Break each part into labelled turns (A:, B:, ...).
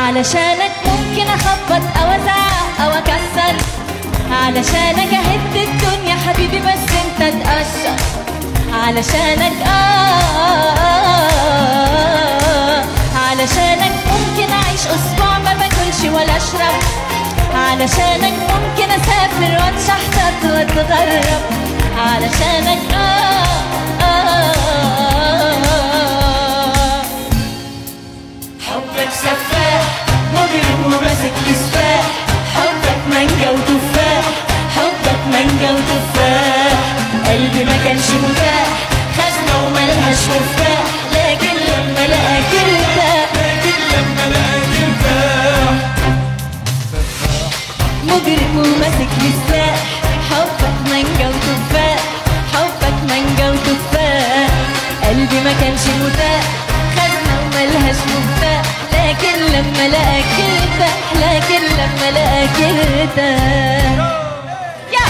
A: علشانك ممكن اخبط او ازعق او اكسر علشانك اهد الدنيا حبيبي بس انت تقشر علشانك آه علشانك ممكن اعيش اسبوع ما باكلش ولا اشرب علشانك ممكن اسافر واتشحطط واتغرب علشانك آه, آه
B: حبك سفاح مجرم وماسك مسفاح حبك مانجا وتفاح حبك مانجا وتفاح قلبي ما كانش متاح خزنة وملهاش مفتاح لكن لما لقاك ارتاح لكن لما لقاك ارتاح
A: مجرم وماسك مساح حبك مانجا وتفاح حبك مانجا وتفاح قلبي ما كانش متاح خدنا وملهاش مفتاح لكن لما لقاك ارتاح لكن لما لقاك ارتاح يا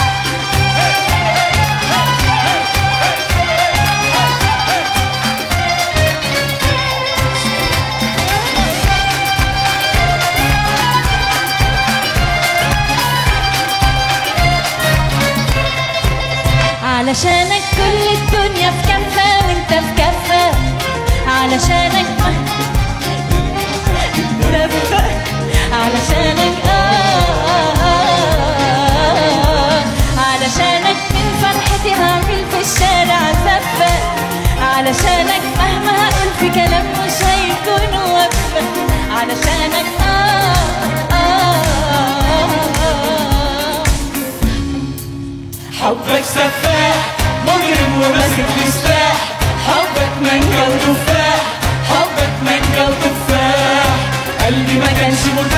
A: علشانك كل الدنيا في كفة وانت في كفة علشانك لفة علشانك آه, آه, آه علشانك من فرحتي هعمل في الشارع زفة علشانك مهما هقول في كلام مش هيكون وفة علشانك آه آه آه
B: حبك سفاح مجرم وماسك مسفاح حبك مانجا وتفاح حبك مانجا وتفاح قلبي ما كانش مرتاح